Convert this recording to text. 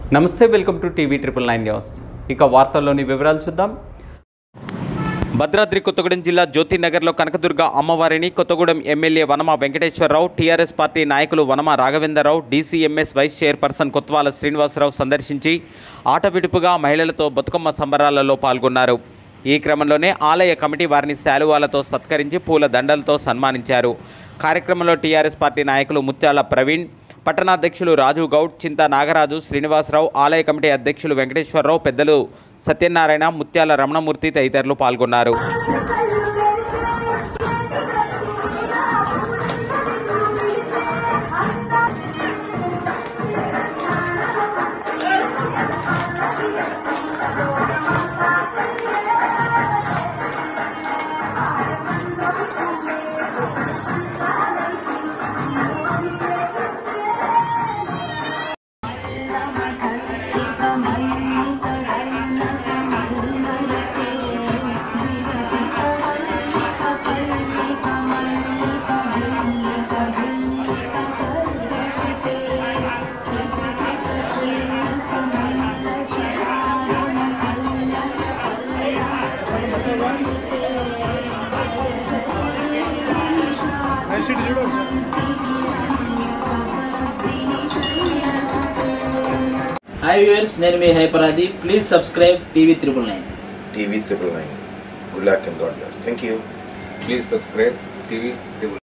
నమస్తే welcome to TV triple nine news ఇక వార్తల్లోని వివరాలు చూద్దాం భద్రాద్రి కొత్తగూడెం జిల్లా జ్యోతినగర్లో కనకదుర్గ అమ్మవారిని Kothagudem MLA Vanama Venkateswararao TRS party నాయకులు Vanama Raghavendrarao DCMS vice chairperson Kothwala Srinivasarao సందర్శించి ఆట విడుపుగా మహిళలతో బతుకమ్మ సంబరాలలో పాల్గొన్నారు ఈ క్రమంలోనే ఆలయ కమిటీ వారిని శాలువాలతో సత్కరించి పూల దండలతో సన్మానించారు కార్యక్రమంలో టీఆర్ఎస్ పార్టీ నాయకులు ముత్యాల ప్రవీణ్ పట్టణాధ్యక్షులు రాజు గౌడ్ చింత నాగరాజు శ్రీనివాసరావు ఆలయ కమిటీ అధ్యక్షులు వెంకటేశ్వరరావు పెద్దలు సత్యనారాయణ ముత్యాల రమణమూర్తి తదితరులు పాల్గొన్నారు హాయ్ వ్యూవర్స్ నేను మీ హైపరాది please subscribe TV triple nine TV triple nine. Good luck and God bless. Thank you. Please subscribe TV